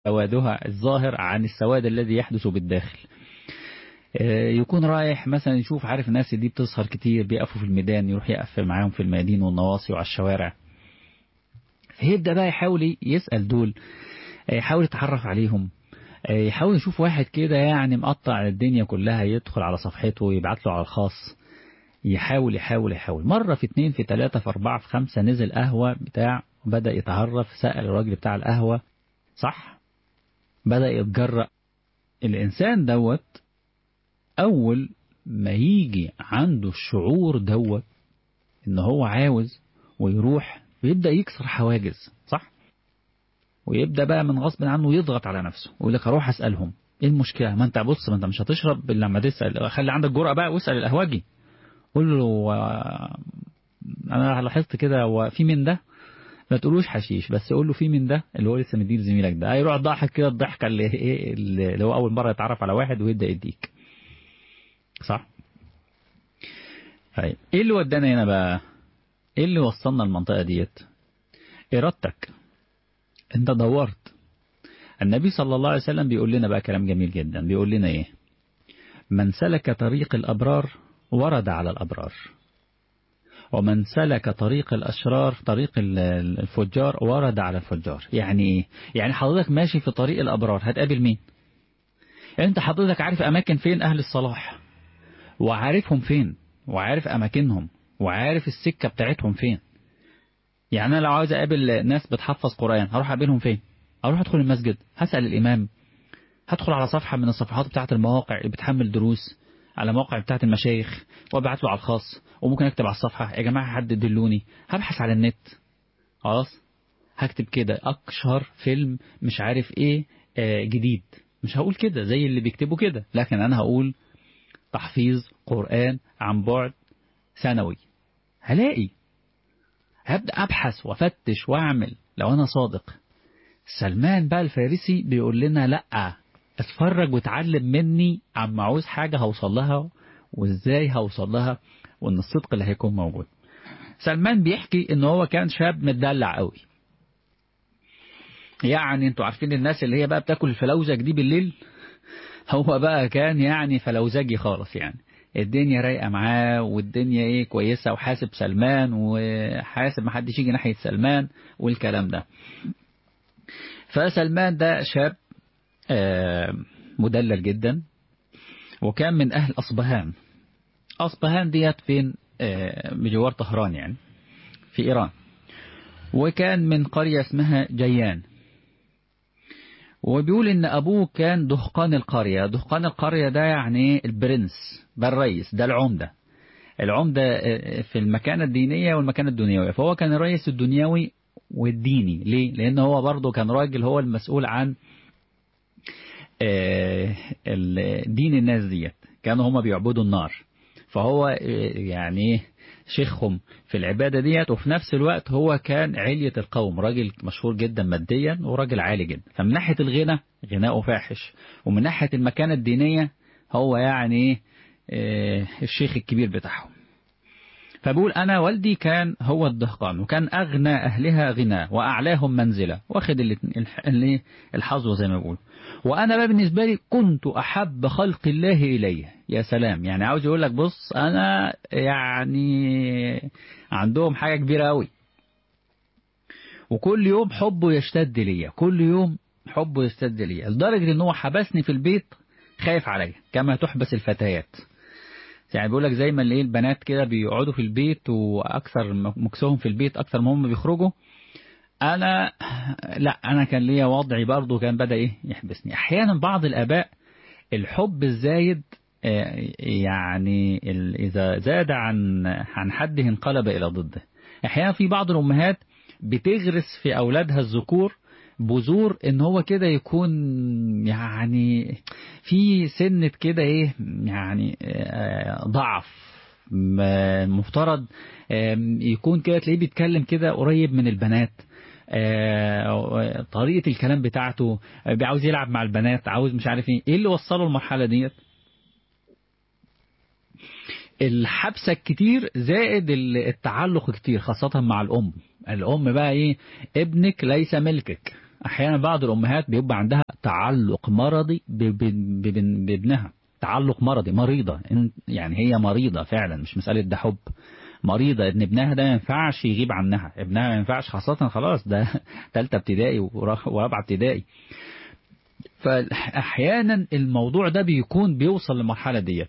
سوادها الظاهر عن السواد الذي يحدث بالداخل يكون رايح مثلا يشوف عارف الناس دي بتسهر كتير بيقفوا في الميدان يروح يقف معاهم في الميادين والنواصي وعلى الشوارع فيبدأ بقى يحاول يسأل دول يحاول يتعرف عليهم يحاول يشوف واحد كده يعني مقطع الدنيا كلها يدخل على صفحته ويبعت له على الخاص يحاول يحاول يحاول مرة في اتنين في تلاتة في اربعة في خمسة نزل قهوة بتاع بدأ يتعرف سأل الراجل بتاع القهوة صح بدأ يتجرأ الإنسان دوت أول ما يجي عنده الشعور دوت إن هو عاوز ويروح ويبدأ يكسر حواجز صح ويبدأ بقى من غصب عنه يضغط على نفسه ويقول لك أروح أسألهم إيه المشكلة ما أنت بص ما أنت مش هتشرب إلا لما تسأل خلي عندك جرأة بقى واسأل القهوجي قول له أنا لاحظت كده وفي من ده ما تقولوش حشيش بس قول له في من ده اللي هو لسه مدير زميلك ده هيروح ضحك كده الضحكه اللي ايه اللي هو اول مره يتعرف على واحد ويبدا يديك صح طيب ايه اللي ودانا هنا بقى ايه اللي وصلنا المنطقه ديت ارادتك انت دورت النبي صلى الله عليه وسلم بيقول لنا بقى كلام جميل جدا بيقول لنا ايه من سلك طريق الابرار ورد على الابرار ومن سلك طريق الأشرار طريق الفجار ورد على الفجار يعني إيه؟ يعني حضرتك ماشي في طريق الأبرار هتقابل مين أنت حضرتك عارف أماكن فين أهل الصلاح وعارفهم فين وعارف أماكنهم وعارف السكة بتاعتهم فين يعني أنا لو عاوز أقابل ناس بتحفظ قرآن هروح أقابلهم فين أروح أدخل المسجد هسأل الإمام هدخل على صفحة من الصفحات بتاعة المواقع اللي بتحمل دروس على موقع بتاعة المشايخ وابعت له على الخاص وممكن اكتب على الصفحة يا جماعة حد دلوني هبحث على النت خلاص هكتب كده أكشر فيلم مش عارف ايه آه جديد مش هقول كده زي اللي بيكتبوا كده لكن أنا هقول تحفيظ قرآن عن بعد سنوي هلاقي هبدأ أبحث وأفتش وأعمل لو أنا صادق سلمان بقى الفارسي بيقول لنا لأ اتفرج وتعلم مني عما عاوز حاجة هوصل لها وازاي هوصل لها وان الصدق اللي هيكون موجود سلمان بيحكي ان هو كان شاب متدلع قوي يعني انتوا عارفين الناس اللي هي بقى بتاكل الفلوزج دي بالليل هو بقى كان يعني فلوزجي خالص يعني الدنيا رايقه معاه والدنيا ايه كويسه وحاسب سلمان وحاسب محدش يجي ناحيه سلمان والكلام ده فسلمان ده شاب مدلل جدا وكان من أهل أصبهان أصبهان ديت فين بجوار طهران يعني في إيران وكان من قرية اسمها جيان وبيقول إن أبوه كان دهقان القرية دهقان القرية ده يعني البرنس ده الرئيس ده العمدة العمدة في المكانة الدينية والمكانة الدنيوية فهو كان الرئيس الدنيوي والديني ليه؟ لأن هو برضه كان راجل هو المسؤول عن دين الناس ديت كانوا هما بيعبدوا النار فهو يعني شيخهم في العبادة ديت وفي نفس الوقت هو كان علية القوم راجل مشهور جدا ماديا وراجل عالي جدا فمن ناحية الغنى غناؤه فاحش ومن ناحية المكانة الدينية هو يعني الشيخ الكبير بتاعهم فبقول أنا والدي كان هو الدهقان وكان أغنى أهلها غنى وأعلاهم منزلة واخد الحظوة زي ما بقول وأنا بقى بالنسبة لي كنت أحب خلق الله إليه يا سلام يعني عاوز يقول لك بص أنا يعني عندهم حاجة كبيرة أوي وكل يوم حبه يشتد ليا كل يوم حبه يشتد ليا لدرجة ان هو حبسني في البيت خايف عليا كما تحبس الفتيات يعني بيقول لك زي ما الايه البنات كده بيقعدوا في البيت واكثر مكسهم في البيت اكثر ما هم بيخرجوا انا لا انا كان ليا وضعي برضه كان بدا ايه يحبسني احيانا بعض الاباء الحب الزايد يعني اذا زاد عن عن حده انقلب الى ضده احيانا في بعض الامهات بتغرس في اولادها الذكور بذور ان هو كده يكون يعني في سنة كده ايه يعني ضعف مفترض يكون كده تلاقيه بيتكلم كده قريب من البنات طريقة الكلام بتاعته عاوز يلعب مع البنات عاوز مش عارف ايه ايه اللي وصله المرحلة ديت الحبسة كتير زائد التعلق كتير خاصة مع الأم الأم بقى إيه ابنك ليس ملكك احيانا بعض الامهات بيبقى عندها تعلق مرضي بابنها تعلق مرضي مريضة يعني هي مريضة فعلا مش مسألة ده حب مريضة ان ابنها ده ما ينفعش يغيب عنها ابنها ما ينفعش خاصة خلاص ده ثالثه ابتدائي ورابعة ابتدائي فاحيانا الموضوع ده بيكون بيوصل للمرحلة ديت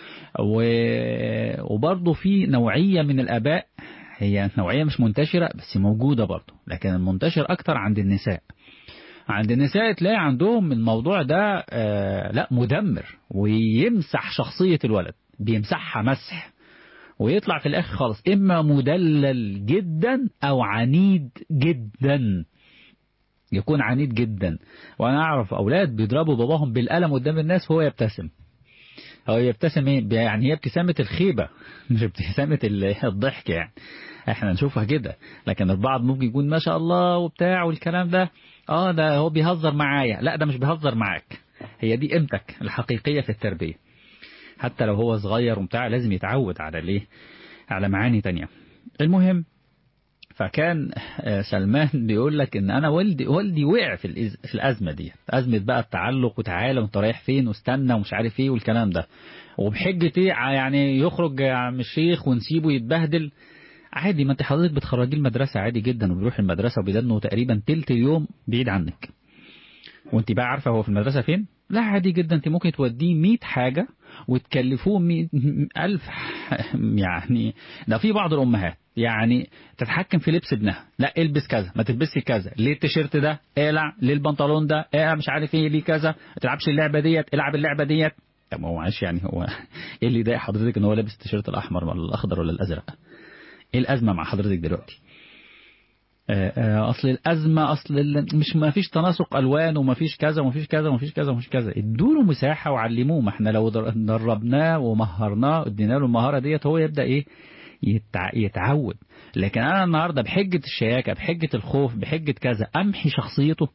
وبرضه في نوعية من الآباء هي نوعية مش منتشرة بس موجودة برضه لكن المنتشر أكتر عند النساء عند النساء تلاقي عندهم الموضوع ده آه لا مدمر ويمسح شخصية الولد بيمسحها مسح ويطلع في الآخر خالص إما مدلل جدا أو عنيد جدا يكون عنيد جدا وأنا أعرف أولاد بيضربوا باباهم بالقلم قدام الناس وهو يبتسم هو يبتسم ايه يعني هي ابتسامة الخيبة مش ابتسامة الضحك يعني احنا نشوفها كده لكن البعض ممكن يكون ما شاء الله وبتاع والكلام ده اه ده هو بيهزر معايا لا ده مش بيهزر معاك هي دي قيمتك الحقيقية في التربية حتى لو هو صغير وبتاع لازم يتعود على ليه على معاني تانية المهم فكان سلمان بيقول لك ان انا والدي والدي وقع في في الازمه دي ازمه بقى التعلق وتعالى وانت رايح فين واستنى ومش عارف ايه والكلام ده وبحجه ايه يعني يخرج يا عم الشيخ ونسيبه يتبهدل عادي ما انت حضرتك بتخرجيه المدرسه عادي جدا وبيروح المدرسه وبيدنه تقريبا تلت اليوم بعيد عنك وانت بقى عارفه هو في المدرسه فين لا عادي جدا انت ممكن توديه 100 حاجه وتكلفوه 100 ألف يعني ده في بعض الأمهات يعني تتحكم في لبس ابنها لا البس كذا ما تلبسي كذا ليه التيشيرت ده اقلع ليه البنطلون ده اقلع مش عارف ايه ليه كذا ما تلعبش اللعبه ديت العب اللعبه ديت طب ما هو معلش يعني هو ايه اللي يضايق حضرتك ان هو لابس التيشيرت الاحمر ولا الاخضر ولا الازرق ايه الازمه مع حضرتك دلوقتي اصل الازمه اصل مش ما فيش تناسق الوان وما فيش كذا وما فيش كذا وما فيش كذا وما فيش كذا ادوا له مساحه وعلموه ما احنا لو دربناه ومهرناه ادينا له المهاره ديت هو يبدا ايه يتع... يتعود لكن انا النهارده بحجه الشياكه بحجه الخوف بحجه كذا امحي شخصيته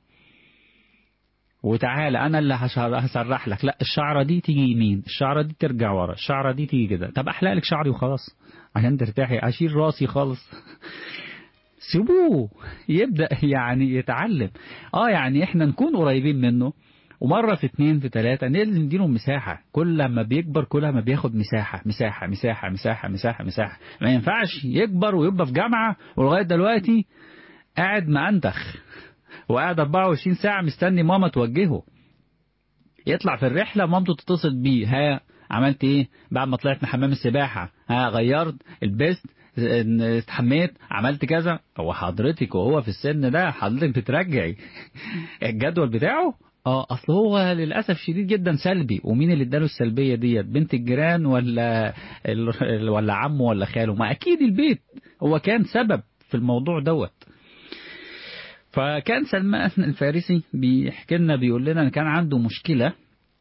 وتعالى انا اللي هسرح لك لا الشعره دي تيجي يمين الشعره دي ترجع ورا الشعره دي تيجي كده طب احلق لك شعري وخلاص عشان ترتاحي اشيل راسي خالص سيبوه يبدأ يعني يتعلم اه يعني احنا نكون قريبين منه ومرة في اتنين في تلاتة لازم نديله مساحة كل ما بيكبر كل ما بياخد مساحة مساحة مساحة مساحة مساحة مساحة ما ينفعش يكبر ويبقى في جامعة ولغاية دلوقتي قاعد مأنتخ وقاعد 24 ساعة مستني ماما توجهه يطلع في الرحلة مامته تتصل بيه ها عملت ايه بعد ما طلعت من حمام السباحة ها غيرت لبست استحميت عملت كذا هو حضرتك وهو في السن ده حضرتك بترجعي الجدول بتاعه اه اصل هو للاسف شديد جدا سلبي ومين اللي اداله السلبيه ديت بنت الجيران ولا ولا عمه ولا خاله ما اكيد البيت هو كان سبب في الموضوع دوت فكان سلمان الفارسي بيحكي لنا بيقول لنا ان كان عنده مشكله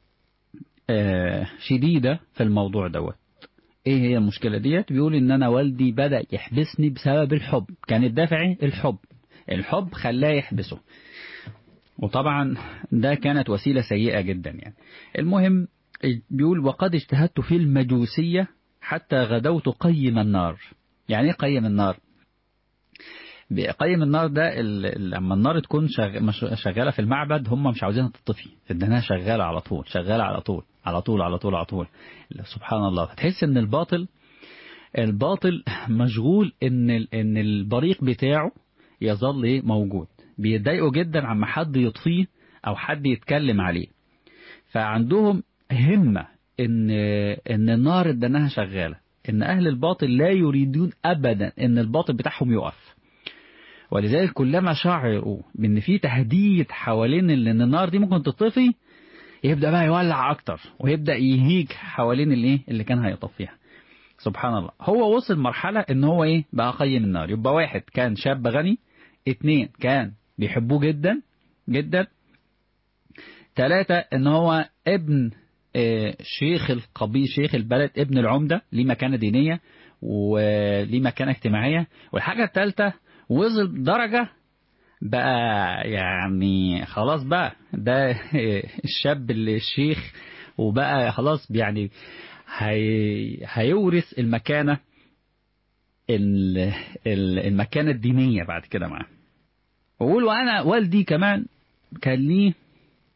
شديده في الموضوع دوت ايه هي المشكلة ديت بيقول ان انا والدي بدأ يحبسني بسبب الحب كان الدافع الحب الحب خلاه يحبسه وطبعا ده كانت وسيلة سيئة جدا يعني المهم بيقول وقد اجتهدت في المجوسية حتى غدوت قيم النار يعني ايه قيم النار قيم النار ده لما النار تكون شغالة في المعبد هم مش عاوزينها تطفي فدناها شغالة على طول شغالة على طول على طول على طول على طول سبحان الله فتحس ان الباطل الباطل مشغول ان ان البريق بتاعه يظل ايه موجود بيتضايقوا جدا عما حد يطفيه او حد يتكلم عليه فعندهم همة ان ان النار ادناها شغالة ان اهل الباطل لا يريدون ابدا ان الباطل بتاعهم يقف ولذلك كلما شعروا بان في تهديد حوالين ان النار دي ممكن تطفي يبدأ بقى يولع أكتر ويبدأ يهيج حوالين الإيه اللي كان هيطفيها سبحان الله هو وصل مرحلة إن هو إيه بقى قيم النار يبقى واحد كان شاب غني اتنين كان بيحبوه جدا جدا ثلاثة إن هو ابن شيخ القبيل شيخ البلد ابن العمدة ليه مكانة دينية وليه مكانة اجتماعية والحاجة الثالثة وصل درجة بقى يعني خلاص بقى ده الشاب اللي الشيخ وبقى خلاص يعني هي هيورث المكانة المكانة الدينية بعد كده معاه وقول وأنا والدي كمان كان ليه